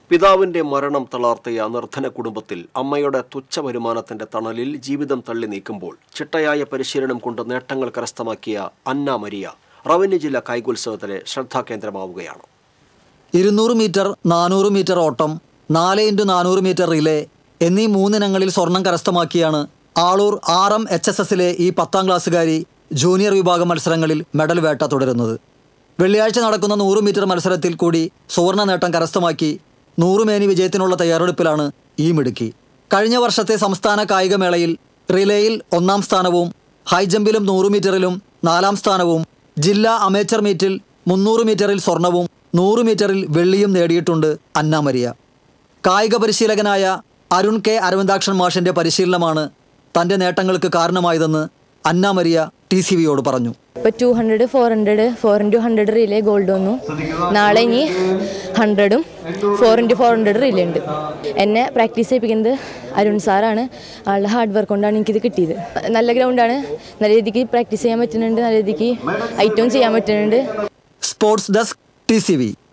പിതാവിന്റെ മരണം തളർത്തിയ നിർധന കുടുംബത്തിൽ അമ്മയുടെ തുച്ഛ വരുമാനത്തിന്റെ തണലിൽ ജീവിതം തള്ളി നീക്കുമ്പോൾ ചിട്ടയായ പരിശീലനം കൊണ്ട് നേട്ടങ്ങൾ കരസ്ഥമാക്കിയ അന്ന മരിയ റവന്യൂ ജില്ലാ കായികോത്സവത്തിലെ ശ്രദ്ധാകേന്ദ്രമാവുകയാണ് ഇരുന്നൂറ് മീറ്റർ നാനൂറ് മീറ്റർ ഓട്ടം നാല് ഇൻറ്റു നാനൂറ് മീറ്റർ റിലേ എന്നീ മൂന്നിനങ്ങളിൽ സ്വർണം കരസ്ഥമാക്കിയാണ് Aloor R M H S എസിലെ ഈ പത്താം ക്ലാസ്സുകാരി ജൂനിയർ വിഭാഗം മത്സരങ്ങളിൽ മെഡൽ വേട്ട തുടരുന്നത് വെള്ളിയാഴ്ച നടക്കുന്ന നൂറ് മീറ്റർ മത്സരത്തിൽ കൂടി സുവർണ നേട്ടം കരസ്ഥമാക്കി നൂറുമേനി വിജയത്തിനുള്ള തയ്യാറെടുപ്പിലാണ് ഈ മിടുക്കി കഴിഞ്ഞ വർഷത്തെ സംസ്ഥാന കായികമേളയിൽ റിലേയിൽ ഒന്നാം സ്ഥാനവും ഹൈജമ്പിലും നൂറ് മീറ്ററിലും നാലാം സ്ഥാനവും ജില്ലാ അമേച്ചർ മീറ്റിൽ മുന്നൂറ് മീറ്ററിൽ സ്വർണവും നൂറ് മീറ്ററിൽ വെള്ളിയും നേടിയിട്ടുണ്ട് അന്നാമരിയ കായിക പരിശീലകനായ അരുൺ കെ അരവിന്ദാക്ഷൻ മാഷിന്റെ പരിശീലനമാണ് തന്റെ നേട്ടങ്ങൾക്ക് കാരണമായതെന്ന് അന്നാമരിയ ടി സി വിയോട് പറഞ്ഞു ഇപ്പോൾ two hundred four hundred four into hundred relay gold വന്നു നാളെ ഇനി ഹൺഡ്രഡും four into four hundred relay ഉണ്ട് എന്നെ പ്രാക്ടീസ് ചെയ്യിപ്പിക്കുന്നത് അരുൺ സാറാണ് ആളുടെ ഹാർഡ് വർക്ക് കൊണ്ടാണ് എനിക്കിത് കിട്ടിയത് നല്ല ഗ്രൗണ്ടാണ് നല്ല രീതിക്ക് പ്രാക്ടീസ് ചെയ്യാൻ പറ്റുന്നുണ്ട് നല്ല രീതിക്ക് ഐറ്റവും ചെയ്യാൻ പറ്റുന്നുണ്ട് sports desk T C V